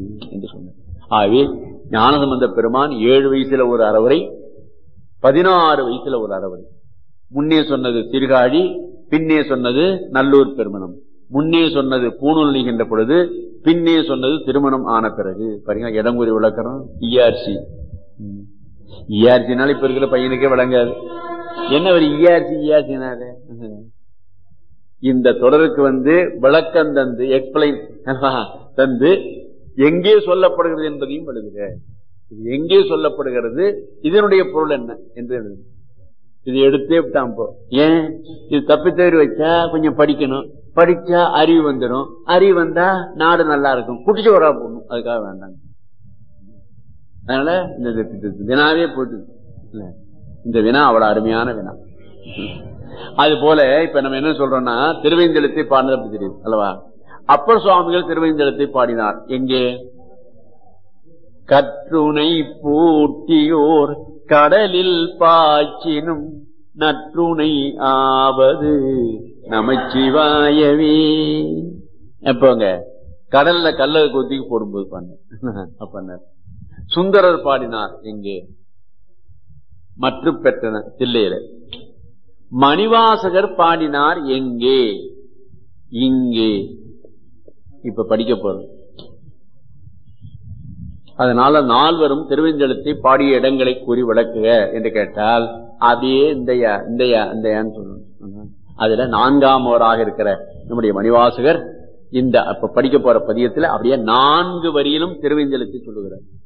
என்று சொன்னார் ஆகவே ஞானசம்பந்த பெருமான் ஏழு வயசுல ஒரு அறவுரை பதினாறு வயசுல ஒரு அறவுரை முன்னே சொன்னது சீர்காழி பின்னே சொன்னது நல்லூர் பெருமணம் முன்னே சொன்னது பூணூல் நீகின்ற பொழுது பின்னே சொன்னது திருமணம் ஆன பிறகு பாருங்க இடங்குறி விளக்கணும் இஆர்சி இஆர்சினால இப்ப இருக்கிற பையனுக்கே விளங்காது என்ன ஒரு இஆர்சி இஆர்சினாரு இந்த தொடருக்கு வந்து விளக்கம் தந்து எக்ஸ்பிளைன் தந்து எங்கே சொல்லப்படுகிறது என்பதையும் எழுதுக இது எங்கே சொல்லப்படுகிறது இதனுடைய பொருள் என்ன என்று எழுதுங்க இது எடுத்தே விட்டான் போ ஏன் இது தப்பி தவறி வச்சா கொஞ்சம் படிக்கணும் படிச்சா அறிவு வந்துடும் அறிவு வந்தா நாடு நல்லா இருக்கும் குட்டிச்சு வரா போடணும் அதுக்காக வேண்டாங்க அதனால இந்த வினாவே போட்டு இந்த வினா அவ்வளவு அருமையான வினா அது போல இப்ப நம்ம என்ன சொல்றோம்னா திருவேந்தெழுத்தை பாடினது அப்படி தெரியுது அல்லவா அப்பர் சுவாமிகள் திருவேந்தெழுத்தை பாடினார் எங்கே கற்றுனை பூட்டியோர் கடலில் பாய்ச்சினும் நற்றுணை ஆவது நமச்சிவாயவே எப்போங்க கடல்ல கல்ல கொத்திக்கு போடும்போது பண்ண அப்ப சுந்தரர் பாடினார் எங்கே மற்ற பெற்றன தில்லையில மணிவாசகர் பாடினார் எங்கே இங்கே இப்ப படிக்க போறோம் அதனால நால்வரும் திருவெஞ்சலத்தை பாடிய இடங்களை கூறி விளக்குக என்று கேட்டால் அப்படியே இந்தையா இந்தையா இந்தையான்னு சொல்லணும் அதுல நான்காமவராக இருக்கிற நம்முடைய மணிவாசகர் இந்த அப்ப படிக்க போற பதியத்துல அப்படியே நான்கு வரியிலும் திருவெஞ்சலத்தை சொல்லுகிறார்